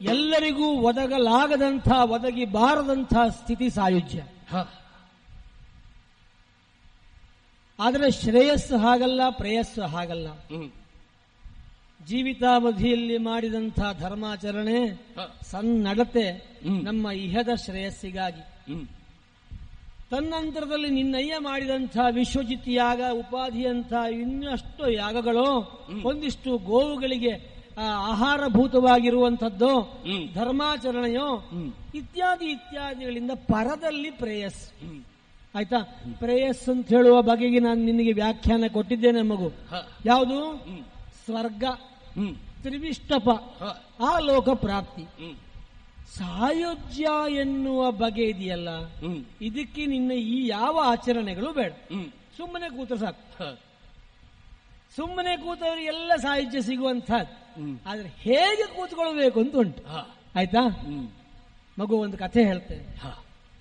ಎಲ್ಲರಿಗೂ ಒದಗಲಾಗದಂಥ ಒದಗಿ ಬಾರದಂಥ ಸ್ಥಿತಿ ಸಾಯುಜ್ಯ ಹ ಆದರೆ ಶ್ರೇಯಸ್ಸು ಹಾಗಲ್ಲ ಪ್ರೇಯಸ್ಸು ಹಾಗಲ್ಲ ಹ್ಮ್ ಜೀವಿತಾವಧಿಯಲ್ಲಿ ಮಾಡಿದಂಥ ಧರ್ಮಾಚರಣೆ ಹ ಸನ್ನಡತೆ ಹ್ಮ್. ನಮ್ಮ ಇಹದ ಶ್ರೇಯಸ್ಸಿಗಾಗಿ ಹ್ಮ್ ತನ್ನಂತರದಲ್ಲಿ ನಿನ್ನಯ್ಯ ಮಾಡಿದಂಥ ವಿಶ್ವಜಿತ್ ಯಾಗ ಉಪಾಧಿಯಂಥ ಇನ್ನಷ್ಟು ಯಾಗಗಳು ಹ್ಮ್. ಒಂದಿಷ್ಟು ಗೋವುಗಳಿಗೆ ಆ, ಆಹಾರಭೂತವಾಗಿರುವಂಥದ್ದು ಹ್ಮ್. ಧರ್ಮಾಚರಣೆಯೋ ಹ್ಮ್ ಇತ್ಯಾದಿ ಇತ್ಯಾದಿಗಳಿಂದ ಪರದಲ್ಲಿ ಪ್ರೇಯಸ್ ಹ್ಮ್ ಆಯ್ತಾ ಪ್ರೇಯಸ್ ಅಂತ ಹೇಳುವ ಬಗೆಗೆ ನಾನು ನಿನಗೆ ವ್ಯಾಖ್ಯಾನ ಕೊಟ್ಟಿದ್ದೇನೆ ಮಗು ಹ ಯಾವುದು ಹ್ಮ್ ಸ್ವರ್ಗ ಹ್ಮ್ ತ್ರಿವಿಷ್ಟಪ ಹ ಆ ಲೋಕ ಪ್ರಾಪ್ತಿ ಹ್ಮ್ ಸಾಯುಜ್ಯ ಎನ್ನುವ ಬಗೆ ಇದೆಯಲ್ಲ ಹ್ಮ್ ಇದಕ್ಕೆ ನಿನ್ನ ಈ ಯಾವ ಆಚರಣೆಗಳು ಬೇಡ ಹ್ಮ್ ಸುಮ್ಮನೆ ಕೂತ್ರೆ ಸಾಕು ಹ ಸುಮ್ಮನೆ ಕೂತವರಿಗೆಲ್ಲ ಸಾಹಿತ್ಯ ಸಿಗುವಂತಹದ್ದು ಹ್ಮ್ ಆದ್ರೆ ಹೇಗೆ ಕೂತ್ಕೊಳ್ಬೇಕು ಅಂತ ಉಂಟು ಹ ಆಯ್ತಾ ಹ್ಮ್ ಮಗು ಒಂದು ಕಥೆ ಹೇಳ್ತೇನೆ ಹ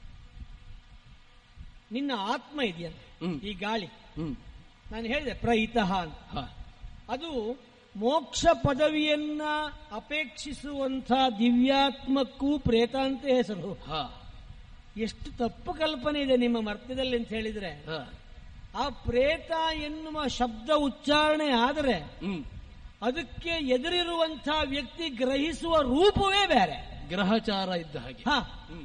ನಿನ್ನ ಆತ್ಮ ಇದೆಯಲ್ಲ ಹ್ಮ್ ಈ ಗಾಳಿ ಹ್ಮ್ ನಾನು ಹೇಳಿದೆ ಪ್ರಹಿತಃ ಅಂತ ಹ ಅದು ಮೋಕ್ಷ ಪದವಿಯನ್ನ ಅಪೇಕ್ಷಿಸುವಂಥ ದಿವ್ಯಾತ್ಮಕ್ಕೂ ಪ್ರೇತ ಅಂತ ಹೆಸರು ಹ ಎಷ್ಟು ತಪ್ಪು ಕಲ್ಪನೆ ಇದೆ ನಿಮ್ಮ ಮರ್ತ್ಯದಲ್ಲಿ ಅಂತ ಹೇಳಿದ್ರೆ ಹ ಆ ಪ್ರೇತ ಎನ್ನುವ ಶಬ್ದ ಉಚ್ಚಾರಣೆ ಆದರೆ ಹ್ಮ್ ಅದಕ್ಕೆ ಎದುರಿರುವಂಥ ವ್ಯಕ್ತಿ ಗ್ರಹಿಸುವ ರೂಪವೇ ಬೇರೆ ಗ್ರಹಚಾರ ಇದ್ದ ಹಾಗೆ ಹ ಹ್ಮ್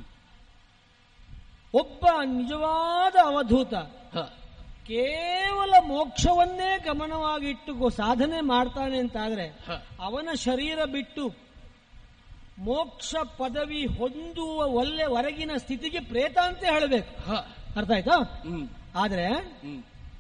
ಒಬ್ಬ ನಿಜವಾದ ಅವಧೂತ ಹ ಕೇವಲ ಮೋಕ್ಷವನ್ನೇ ಗಮನವಾಗಿಟ್ಟು ಗೊ- ಸಾಧನೆ ಮಾಡ್ತಾನೆ ಅಂತಾದ್ರೆ ಹ ಅವನ ಶರೀರ ಬಿಟ್ಟು ಮೋಕ್ಷ ಪದವಿ ಹೊಂದುವ ಒಳ್ಳೆ ಹೊರಗಿನ ಸ್ಥಿತಿಗೆ ಪ್ರೇತ ಅಂತ ಹೇಳಬೇಕು ಹ ಅರ್ಥ ಆಯ್ತಾ ಹ್ಮ್ ಆದ್ರೆ ಹ್ಮ್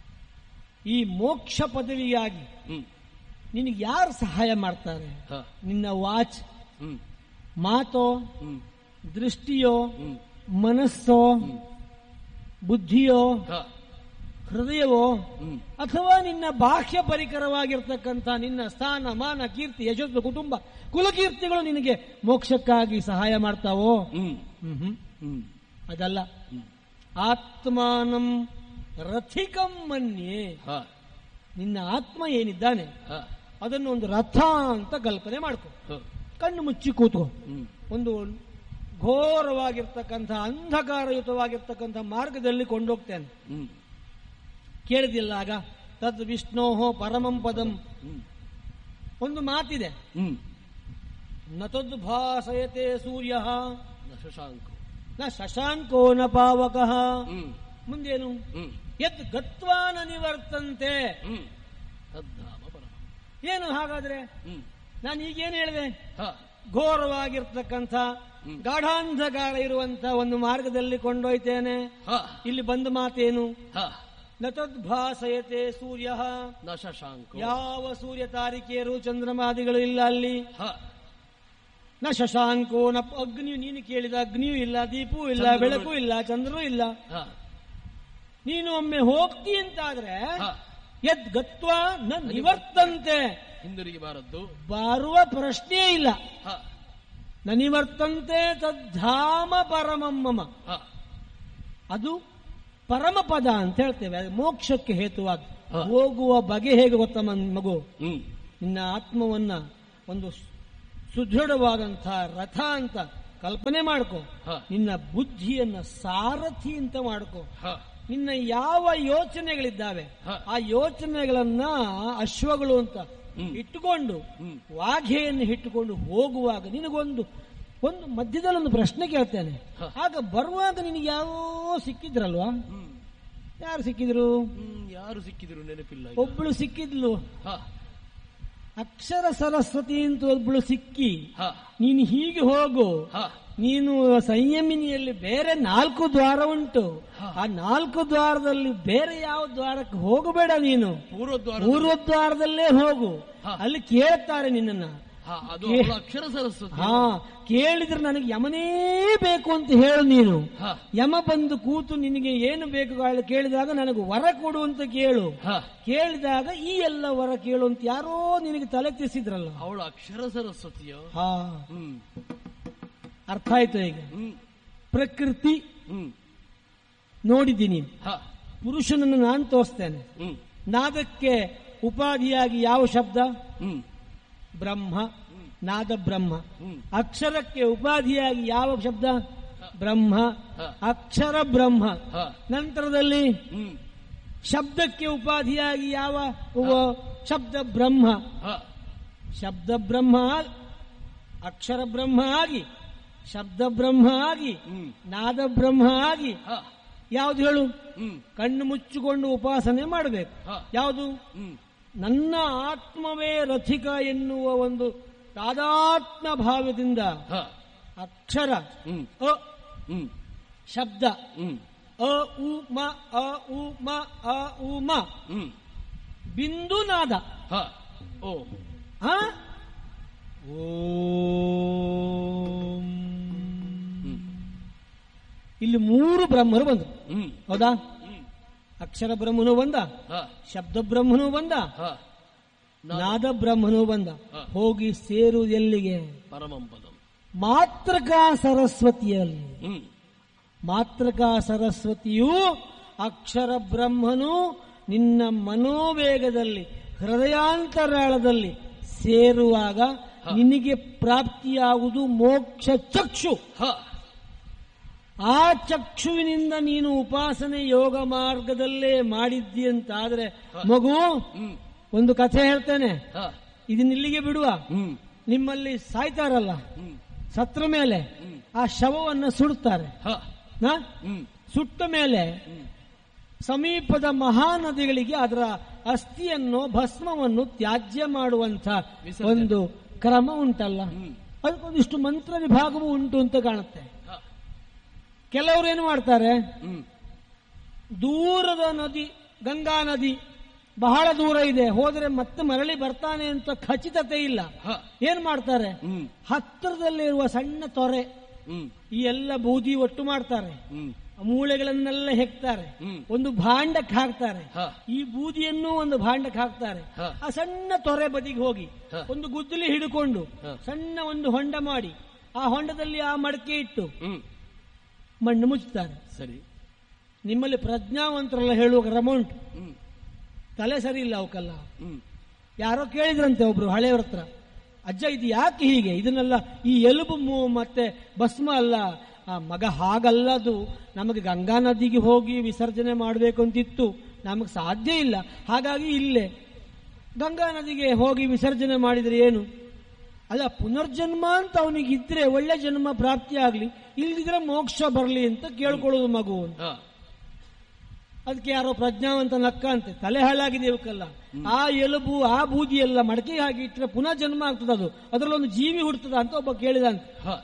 ಈ ಮೋಕ್ಷ ಪದವಿಯಾಗಿ ಹ್ಮ್ ನಿನಗೆ ಯಾರು ಸಹಾಯ ಮಾಡ್ತಾರೆ ಹ ನಿನ್ನ ವಾಚ್ ಹ್ಮ್ ಮಾತೋ ಹ್ಮ್ ದೃಷ್ಟಿಯೋ ಹ್ಮ್ ಮನಸ್ಸೋ ಹ್ಮ್ ಬುದ್ಧಿಯೋ ಹ ಹೃದಯವೋ ಹ್ಮ್ ಅಥವಾ ನಿನ್ನ ಬಾಹ್ಯ ಪರಿಕರವಾಗಿರ್ತಕ್ಕಂಥ ನಿನ್ನ ಸ್ಥಾನ ಮಾನ ಕೀರ್ತಿ ಯಶಸ್ಸು ಕುಟುಂಬ ಕುಲಕೀರ್ತಿಗಳು ನಿನಗೆ ಮೋಕ್ಷಕ್ಕಾಗಿ ಸಹಾಯ ಮಾಡ್ತಾವೋ ಹ್ಮ್ ಹ್ಮ್ ಹ್ಮ್ ಅದಲ್ಲ ಹ್ಮ್ ಆತ್ಮಾನಂ ರಥಿಕಂ ಮನ್ಯೆ ಹ ನಿನ್ನ ಆತ್ಮ ಏನಿದ್ದಾನೆ ಹ ಅದನ್ನು ಒಂದು ರಥ ಅಂತ ಕಲ್ಪನೆ ಮಾಡ್ಕೊ ಹ ಕಣ್ಣು ಮುಚ್ಚಿ ಕೂತ್ಕೋ ಹ್ಮ್ ಒಂದು ಘೋರವಾಗಿರ್ತಕ್ಕಂಥ ಅಂಧಕಾರಯುತವಾಗಿರ್ತಕ್ಕಂಥ ಮಾರ್ಗದಲ್ಲಿ ಕೊಂಡೋಗ್ತೇನೆ ಹ್ಮ್ ಕೇಳಿದಿಲ್ಲ ಆಗ ತದ್ ವಿಷ್ಣೋಹೋ ಪರಮಂ ಪದಂ ಹ್ಮ್ ಒಂದು ಮಾತಿದೆ ಹ್ಮ್ ನ ತದ್ ಭಾಸಯತೆ ಸೂರ್ಯ ನ ಶಶಾಂಕ ನ ಶಶಾಂಕೋ ನ ಪಾವಕಃ ಹ್ಮ್ ಮುಂದೇನು ಹ್ಮ್ ಯದ್ ಗತ್ವಾ ನ ನಿವರ್ತಂತೆ ಹ್ಮ್ ತದ್ಧಾಮ ಪರ ಏನು ಹಾಗಾದ್ರೆ ಹ್ಮ್ ನಾನು ಈಗೇನು ಹೇಳಿದೆ ಹ ಘೋರವಾಗಿರ್ತಕ್ಕಂಥ ಹ್ಮ್. ಗಾಢಾಂಧಕಾರ ಇರುವಂತ ಒಂದು ಮಾರ್ಗದಲ್ಲಿ ಕೊಂಡೊಯ್ತೇನೆ ಹ ಇಲ್ಲಿ ಬಂದ ಮಾತೇನು ಹ ನ ತದ್ಭಾಸಯತೆ ಸೂರ್ಯ ನ ಶಶಾಂಕ ಯಾವ ಸೂರ್ಯ ತಾರಿಕೆಯರು ಚಂದ್ರಮಾದಿಗಳು ಇಲ್ಲ ಅಲ್ಲಿ ಹ ನ ಶಶಾಂಕೋ ನ ಅಗ್ನಿಯು ನೀನು ಕೇಳಿದ ಅಗ್ನಿಯೂ ಇಲ್ಲ ದೀಪವೂ ಇಲ್ಲ ಚಂದ್ರನು- ಬೆಳಕು ಇಲ್ಲ ಚಂದ್ರೂ ಇಲ್ಲ ಹ ನೀನು ಒಮ್ಮೆ ಹೋಗ್ತಿ ಅಂತಾದ್ರೆ ಹ ಯದ್ ಗತ್ವ ನ ನಿವರ್ತಂತೆ ಹಿಂದಿರುಗಿ ಬಾರದ್ದು ಬರುವ ಪ್ರಶ್ನೆ ಇಲ್ಲ ಹ ನ ನಿವರ್ತಂತೆ ತದ್ಧಾಮ ಪರಮಮ್ಮಮ ಹ ಅದು ಪರಮಪದ ಅಂತ ಹೇಳ್ತೇವೆ ಅದು ಮೋಕ್ಷಕ್ಕೆ ಹೇತುವಾದ ಹ. ಹೋಗುವ ಬಗೆ ಹೇಗೆ ಗೊತ್ತ ಮನ್- ಮಗು ಹ್ಮ್ ನಿನ್ನ ಆತ್ಮವನ್ನ ಒಂದು ಸುದೃಢವಾದಂತಹ ರಥ ಅಂತ ಕಲ್ಪನೆ ಮಾಡ್ಕೋ ಹ ನಿನ್ನ ಬುದ್ಧಿಯನ್ನ ಸಾರಥಿ ಅಂತ ಮಾಡ್ಕೋ ಹ ನಿನ್ನ ಯಾವ ಯೋಚನೆಗಳಿದ್ದಾವೆ ಹ. ಆ ಯೋಚನೆಗಳನ್ನ ಅಶ್ವಗಳು ಅಂತ ಹ್ಮ್. ಇಟ್ಟುಕೊಂಡು ಹ್ಮ್ ವಾಘೆಯನ್ನು ಇಟ್ಟುಕೊಂಡು ಹೋಗುವಾಗ ನಿನಗೊಂದು ಒಂದು ಮಧ್ಯದಲ್ಲಿ ಒಂದು ಪ್ರಶ್ನೆ ಕೇಳ್ತೇನೆ ಹ. ಆಗ ಬರುವಾಗ ನಿನಗೆ ಯಾರೋ ಸಿಕ್ಕಿದ್ರಲ್ವಾ ಹ್ಮ್ ಯಾರು ಸಿಕ್ಕಿದ್ರು ಹ್ಮ್ ಯಾರು ಸಿಕ್ಕಿದ್ರು ನೆನಪಿಲ್ಲ ಈಗ. ಒಬ್ಬಳು ಸಿಕ್ಕಿದ್ಲು ಹ ಅಕ್ಷರ ಸರಸ್ವತಿ ಅಂತ ಒಬ್ಬಳು ಸಿಕ್ಕಿ ಹ ನೀನು ಹೀಗೆ ಹೋಗು ಹ ನೀನು ಸಂಯಮಿನಿಯಲ್ಲಿ ಬೇರೆ ನಾಲ್ಕು ದ್ವಾರ ಉಂಟು ಹ. ಆ ನಾಲ್ಕು ದ್ವಾರದಲ್ಲಿ ಬೇರೆ ಯಾವ ದ್ವಾರಕ್ಕೆ ಹೋಗಬೇಡ ನೀನು ಪೂರ್ವದ್ವಾರ ಪೂರ್ವ ದ್ವಾರದಲ್ಲೇ ಹೋಗು ಹ. ಅಲ್ಲಿ ಕೇಳ್ತಾರೆ ನಿನ್ನನ್ನ ಹ ಅದು ಏ- ಅವಳ ಅಕ್ಷರ ಸರಸ್ವತಿ ಹಾ ಕೇಳಿದ್ರೆ ನನಗೆ ಯಮನೇ ಬೇಕು ಅಂತ ಹೇಳು ನೀನು ಹ ಯಮ ಬಂದು ಕೂತು ನಿನಗೆ ಏನು ಬೇಕು ಗಾಳಿ ಕೇಳಿದಾಗ ನನಗೆ ವರ ಕೊಡು ಅಂತ ಕೇಳು ಹ ಕೇಳಿದಾಗ ಈ ಎಲ್ಲ ವರ ಕೇಳು ಅಂತ ಯಾರೋ ನಿನಗೆ ತಲೆ ತಿಸಿದ್ರಲ್ಲ ಅವಳ ಅಕ್ಷರ ಸರಸ್ವತಿಯೋ ಹಾ ಹ್ಮ್ ಅರ್ಥ ಆಯ್ತು ಈಗ ಹ್ಮ್ ಪ್ರಕೃತಿ ಹ್ಮ್ ನೋಡಿದ್ದೀನಿ ಹ ಪುರುಷನನ್ನು ನಾನು ತೋರಿಸ್ತೇನೆ ಹ್ಮ್ ನಾದಕ್ಕೆ ಉಪಾಧಿಯಾಗಿ ಯಾವ ಶಬ್ದ ಹ್ಮ್ ಬ್ರಹ್ಮ ನಾದ ಬ್ರಹ್ಮ ಹ್ಮ್ ಅಕ್ಷರಕ್ಕೆ ಉಪಾಧಿಯಾಗಿ ಯಾವ ಶಬ್ದ ಬ್ರಹ್ಮ ಹ ಅಕ್ಷರ ಬ್ರಹ್ಮ ಹ ನಂತರದಲ್ಲಿ ಹ್ಮ್ ಶಬ್ದಕ್ಕೆ ಉಪಾಧಿಯಾಗಿ ಯಾವ ಉವ- ಶಬ್ದ ಬ್ರಹ್ಮ ಹ ಶಬ್ದ ಬ್ರಹ್ಮ ಅಕ್ಷರ ಬ್ರಹ್ಮ ಆಗಿ ಶಬ್ದ ಬ್ರಹ್ಮ ಆಗಿ ಹ್ಮ್ ನಾದ ಬ್ರಹ್ಮ ಆಗಿ ಹ ಯಾವುದು ಹೇಳು ಹ್ಮ್ ಕಣ್ಣು ಮುಚ್ಚಿಕೊಂಡು ಉಪಾಸನೆ ಮಾಡಬೇಕು ಹ ಯಾವುದು ಹ್ಮ್ ನನ್ನ ಆತ್ಮವೇ ರಥಿಕ ಎನ್ನುವ ಒಂದು ತಾದಾತ್ಮ ಭಾವದಿಂದ ಹ ಅಕ್ಷರ ಹ್ಮ್ ಅ ಹ್ಮ್ ಶಬ್ದ ಹ್ಮ್ ಅ ಉ ಮ ಅ ಉ ಮ ಅ ಉ ಮ ಹ್ಮ್ ಬಿಂದು ನಾದ ಹ ಓ ಆ? ಓಂ. ಹ್ಮ್ ಇಲ್ಲಿ ಮೂರು ಬ್ರಹ್ಮರು ಬಂದರು ಹ್ಮ್ ಹೌದಾ ಹ್ಮ್ ಅಕ್ಷರ ಬ್ರಹ್ಮನು ಬಂದ ಹ ಶಬ್ದ ಬ್ರಹ್ಮನು ಬಂದ ಹ ನಾದ ನಾದ ಬ್ರಹ್ಮನು ಬಂದ ಹ. ಹೋಗಿ ಸೇರುವುದು ಎಲ್ಲಿಗೆ ಪರಮಂ ಪದಂ ಮಾತ್ರಕಾ ಸರಸ್ವತಿಯಲ್ಲಿ ಹ್ಮ್ ಮಾತ್ರಕಾ ಸರಸ್ವತಿಯು ಅಕ್ಷರ ಬ್ರಹ್ಮನು ನಿನ್ನ ಮನೋವೇಗದಲ್ಲಿ ಹೃದಯಾಂತರಾಳದಲ್ಲಿ ಸೇರುವಾಗ ನಿನಗೆ ಪ್ರಾಪ್ತಿಯಾಗುವುದು ಮೋಕ್ಷ ಚಕ್ಷು ಹ ಆ ಚಕ್ಷುವಿನಿಂದ ನೀನು ಉಪಾಸನೆ ಯೋಗ ಮಾರ್ಗದಲ್ಲೇ ಮಾಡಿದ್ದೀಯಂತಾದ್ರೆ ಮಗು ಹ್ಮ್ ಒಂದು ಕಥೆ ಹೇಳ್ತೇನೆ ಹ ಇದನ್ನ ಇಲ್ಲಿಗೆ ಬಿಡುವ ಹ್ಮ್ ನಿಮ್ಮಲ್ಲಿ ಸಾಯ್ತಾರಲ್ಲ ಹ್ಮ್ ಸತ್ರ ಮೇಲೆ ಹ್ಮ್ ಆ ಶವವನ್ನು ಸುಡುತ್ತಾರೆ ಹ ಹ? ಹ್ಮ್ ಸುಟ್ಟ ಮೇಲೆ ಹ್ಮ್ ಸಮೀಪದ ಮಹಾನದಿಗಳಿಗೆ ಅದರ ಅಸ್ಥಿಯನ್ನು ಭಸ್ಮವನ್ನು ತ್ಯಾಜ್ಯ ಮಾಡುವಂತ ವಿಸರ್ಜನೆ. ಒಂದು ಕ್ರಮ ಉಂಟಲ್ಲ ಹ್ಮ್ ಅದಕ್ಕೊಂದಿಷ್ಟು ಮಂತ್ರ ವಿಭಾಗವೂ ಉಂಟು ಅಂತ ಕಾಣುತ್ತೆ ಹ ಕೆಲವರು ಏನು ಮಾಡ್ತಾರೆ ಹ್ಮ್ ದೂರದ ನದಿ ಗಂಗಾ ನದಿ ಬಹಳ ದೂರ ಇದೆ ಹೋದರೆ ಮತ್ತೆ ಮರಳಿ ಬರ್ತಾನೆ ಅಂತ ಖಚಿತತೆ ಇಲ್ಲ ಹ ಏನ್ ಮಾಡ್ತಾರೆ ಹ್ಮ್ ಹತ್ತಿರದಲ್ಲಿರುವ ಸಣ್ಣ ತೊರೆ ಹ್ಮ್ ಈ ಎಲ್ಲ ಬೂದಿ ಒಟ್ಟು ಮಾಡ್ತಾರೆ ಹ್ಮ್ ಮೂಳೆಗಳನ್ನೆಲ್ಲ ಹೆಕ್ತಾರೆ ಹ್ಮ್ ಒಂದು ಭಾಂಡಕ್ಕೆ ಹಾಕ್ತಾರೆ ಹ ಈ ಬೂದಿಯನ್ನು ಒಂದು ಭಾಂಡಕ್ಕೆ ಹಾಕ್ತಾರೆ ಹ. ಆ ಸಣ್ಣ ತೊರೆ ಬದಿಗೆ ಹೋಗಿ ಹ. ಒಂದು ಗುದ್ದಲಿ ಹಿಡ್ಕೊಂಡು ಹ. ಸಣ್ಣ ಒಂದು ಹೊಂಡ ಮಾಡಿ ಆ ಹೊಂಡದಲ್ಲಿ ಆ ಮಡಕೆ ಇಟ್ಟು ಹ್ಮ್ ಮಣ್ಣು ಮುಚ್ಚುತ್ತಾರೆ ಸರಿ ನಿಮ್ಮಲ್ಲಿ ಪ್ರಜ್ಞಾವಂತರೆಲ್ಲ ಹೇಳುವ ಕ್ರಮ ಉಂಟು ಹ್ಮ್ ತಲೆ ಸರಿ ಇಲ್ಲ ಅವಕ್ಕೆಲ್ಲ ಹ್ಮ್ ಯಾರೋ ಕೇಳಿದ್ರಂತೆ ಒಬ್ರು ಹಳೆಯವ್ರ ಹತ್ರ ಅಜ್ಜ ಇದು ಯಾಕೆ ಹೀಗೆ ಇದನ್ನೆಲ್ಲ ಈ ಎಲುಬು ಮು- ಮತ್ತೆ ಭಸ್ಮ ಅಲ್ಲ ಆ ಮಗ ಹಾಗಲ್ಲದು ನಮಗೆ ಗಂಗಾ ನದಿಗೆ ಹೋಗಿ ವಿಸರ್ಜನೆ ಮಾಡಬೇಕು ಅಂತಿತ್ತು ನಮಗೆ ಸಾಧ್ಯ ಇಲ್ಲ ಹಾಗಾಗಿ ಇಲ್ಲೇ ಗಂಗಾ ನದಿಗೆ ಹೋಗಿ ವಿಸರ್ಜನೆ ಮಾಡಿದ್ರೆ ಏನು ಅಲ್ಲ ಪುನರ್ಜನ್ಮ ಅಂತ ಅವನಿಗೆ ಇದ್ರೆ ಒಳ್ಳೆ ಜನ್ಮ ಪ್ರಾಪ್ತಿ ಆಗ್ಲಿ ಇಲ್ದಿದ್ರೆ ಮೋಕ್ಷ ಬರಲಿ ಅಂತ ಕೇಳ್ಕೊಳ್ಳೋದು ಮಗು ಅಂತ. ಹ ಅದಕ್ಕೆ ಯಾರೋ ಪ್ರಜ್ಞಾವಂತ ನಕ್ಕ ಅಂತೆ ತಲೆ ಹಾಳಾಗಿದೆ ಇವಕ್ಕೆಲ್ಲ ಆ ಎಲುಬು ಆ ಬೂದಿ ಎಲ್ಲ ಮಡಕೆ ಹಾಕಿ ಇಟ್ಟರೆ ಪುನಃ ಜನ್ಮ ಆಗ್ತದ ಅದು ಅದರಲ್ಲಿ ಒಂದು ಜೀವಿ ಹುಡ್ತದ ಅಂತ ಒಬ್ಬ ಕೇಳಿದ ಅಂತ ಹ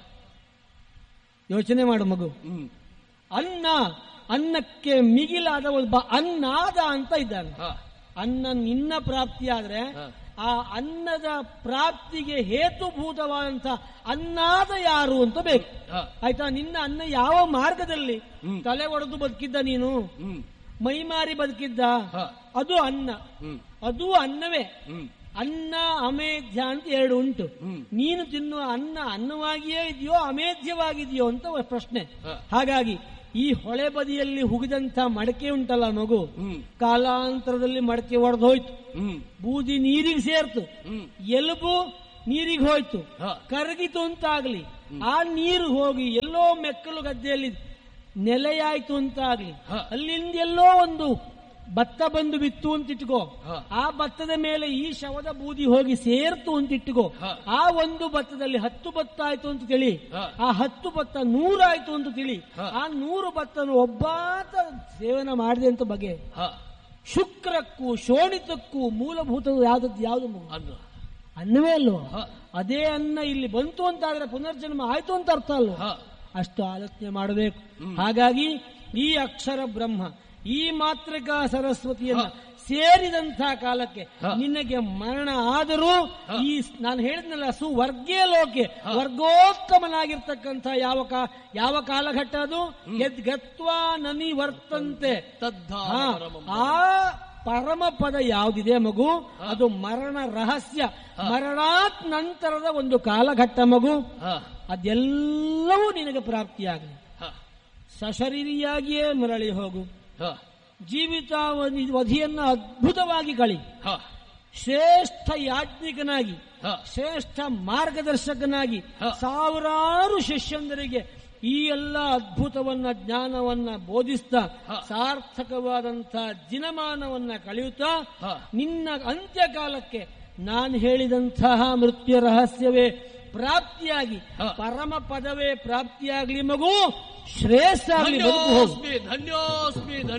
ಯೋಚನೆ ಮಾಡು ಮಗು ಹ್ಮ್ ಅನ್ನ ಅನ್ನಕ್ಕೆ ಮಿಗಿಲಾದ ಒಬ್ಬ ಅನ್ನಾದ ಅಂತ ಇದ್ದಾನೆ ಹ ಅನ್ನ ನಿನ್ನ ಪ್ರಾಪ್ತಿಯಾದ್ರೆ ಹ. ಆ ಅನ್ನದ ಪ್ರಾಪ್ತಿಗೆ ಹೇತುಭೂತವಾದಂತ ಅನ್ನಾದ ಯಾರು ಅಂತ ಬೇಕು ಹ ಆಯ್ತಾ ನಿನ್ನ ಅನ್ನ ಯಾವ ಮಾರ್ಗದಲ್ಲಿ ಹ್ಮ್. ತಲೆ ಒಡೆದು ಬದುಕಿದ್ದ ನೀನು ಹ್ಮ್ ಮೈಮಾರಿ ಬದುಕಿದ್ದ ಹ ಅದು ಅನ್ನ ಹ್ಮ್ ಅದು ಅನ್ನವೇ ಹ್ಮ್ ಅನ್ನ ಅಮೇಧ್ಯ ಅಂತ ಎರಡು ಉಂಟು ಹ್ಮ್ ನೀನು ತಿನ್ನುವ ಅನ್ನ ಅನ್ನವಾಗಿಯೇ ಇದೆಯೋ ಅಮೇಧ್ಯವಾಗಿದೆಯೋ ಅಂತ ಒಂದು ಪ್ರಶ್ನೆ ಹ. ಹಾಗಾಗಿ ಈ ಹೊಳೆ ಬದಿಯಲ್ಲಿ ಹುಗಿದಂತ ಮಡಕೆ ಉಂಟಲ್ಲ ಮಗು ಹ್ಮ್ ಕಾಲಾಂತರದಲ್ಲಿ ಮಡಕೆ ಒಡೆದು ಹೋಯ್ತು ಹ್ಮ್ ಬೂದಿ ನೀರಿಗೆ ಸೇರ್ತು ಹ್ಮ್ ಎಲುಬು ನೀರಿಗೆ ಹೋಯ್ತು ಹ ಕರಗಿತು ಅಂತಾಗ್ಲಿ ಆ ನೀರು ಹೋಗಿ ಎಲ್ಲೋ ಮೆಕ್ಕಲು ಗದ್ದೆಯಲ್ಲಿ ನೆಲೆಯಾಯ್ತು ಅಂತಾಗ್ಲಿ ಹ. ಅಲ್ಲಿಂದ ಎಲ್ಲೋ ಒಂದು ಭತ್ತ ಬಂದು ಬಿತ್ತು ಅಂತ ಇಟ್ಕೋ ಹ. ಆ ಭತ್ತದ ಮೇಲೆ ಈ ಶವದ ಬೂದಿ ಹೋಗಿ ಸೇರ್ತು ಅಂತ ಇಟ್ಕೋ ಹ. ಆ ಒಂದು ಭತ್ತದಲ್ಲಿ ಹತ್ತು ಭತ್ತ ಆಯ್ತು ಅಂತ ತಿಳಿ ಹ. ಆ ಹತ್ತು ಭತ್ತ ನೂರಾಯ್ತು ಅಂತ ತಿಳಿ ಹ. ಆ ನೂರು ಭತ್ತನು ಒಬ್ಬಾತ ಸೇವನೆ ಮಾಡಿದೆ ಅಂತ ಬಗೆ ಹ ಶುಕ್ರಕ್ಕೂ ಶೋಣಿತಕ್ಕೂ ಮೂಲಭೂತ ಯಾವ್ದದ್ದು ಯಾವ್ದು ಮಗು? ಅನ್ನ ಅನ್ನವೇ ಅಲ್ವಾ ಹ ಅದೇ ಅನ್ನ ಇಲ್ಲಿ ಬಂತು ಅಂತಾದ್ರೆ ಪುನರ್ಜನ್ಮ ಆಯ್ತು ಅಂತ ಅರ್ಥ ಅಲ್ವಾ ಹ ಅಷ್ಟು ಆಲೋಚನೆ ಮಾಡಬೇಕು ಹ್ಮ್. ಹಾಗಾಗಿ ಈ ಅಕ್ಷರ ಬ್ರಹ್ಮ ಈ ಮಾತೃಕಾ ಸರಸ್ವತಿಯನ್ನ ಸೇರಿದಂತಹ ಕಾಲಕ್ಕೆ ಹ. ನಿನಗೆ ಮರಣ ಆದರೂ ಹ. ಈ ಸ್- ನಾನು ಹೇಳಿದ್ನಲ್ಲ ಸುವರ್ಗೇ ಲೋಕೆ ಹ. ವರ್ಗೋತ್ತಮನಾಗಿರ್ತಕ್ಕಂಥ ಯಾವ ಕಾ ಯಾವ ಕಾಲಘಟ್ಟ ಅದು ಯದ್ ಗತ್ವಾ ನನಿ ವರ್ತಂತೆ ತದ್ಧಾಮ ಹಾ, ಪರಮಂ ಆ ಪರಮ ಪದ ಯಾವುದಿದೆ ಮಗು ಅದು ಮರಣ ರಹಸ್ಯ ಮರಣಾತ್ ನಂತರದ ಒಂದು ಕಾಲಘಟ್ಟ ಮಗು ಹ ಅದೆಲ್ಲವೂ ನಿನಗೆ ಪ್ರಾಪ್ತಿಯಾಗಲಿ ಹ ಸಶರೀರಿಯಾಗಿಯೇ ಮರಳಿ ಹೋಗು ಹ ಜೀವಿತಾವಧಿಯನ್ನ ಅದ್ಭುತವಾಗಿ ಕಳಿ ಹ ಶ್ರೇಷ್ಠ ಯಾಜ್ಞಿಕನಾಗಿ ಹ. ಶ್ರೇಷ್ಠ ಮಾರ್ಗದರ್ಶಕನಾಗಿ ಹ. ಸಾವಿರಾರು ಶಿಷ್ಯಂದರಿಗೆ ಈ ಎಲ್ಲ ಅದ್ಭುತವನ್ನ ಜ್ಞಾನವನ್ನ ಬೋಧಿಸ್ತಾ ಹ. ಸಾರ್ಥಕವಾದಂಥ ದಿನಮಾನವನ್ನ ಕಳೆಯುತ್ತಾ ಹ. ನಿನ್ನ ಅಂತ್ಯಕಾಲಕ್ಕೆ ನಾನು ಹೇಳಿದಂತಹ ಮೃತ್ಯು ರಹಸ್ಯವೇ ಪ್ರಾಪ್ತಿಯಾಗಿ ಹ. ಪರಮ ಪದವೇ ಪ್ರಾಪ್ತಿಯಾಗಲಿ ಮಗು ಶ್ರೇಷ್ಠ ಆಗಲಿ ಬದುಕು ಹೋಗು ಧನ್ಯೋಸ್ಮಿ ಧನ್ಯೋಸ್ಮಿ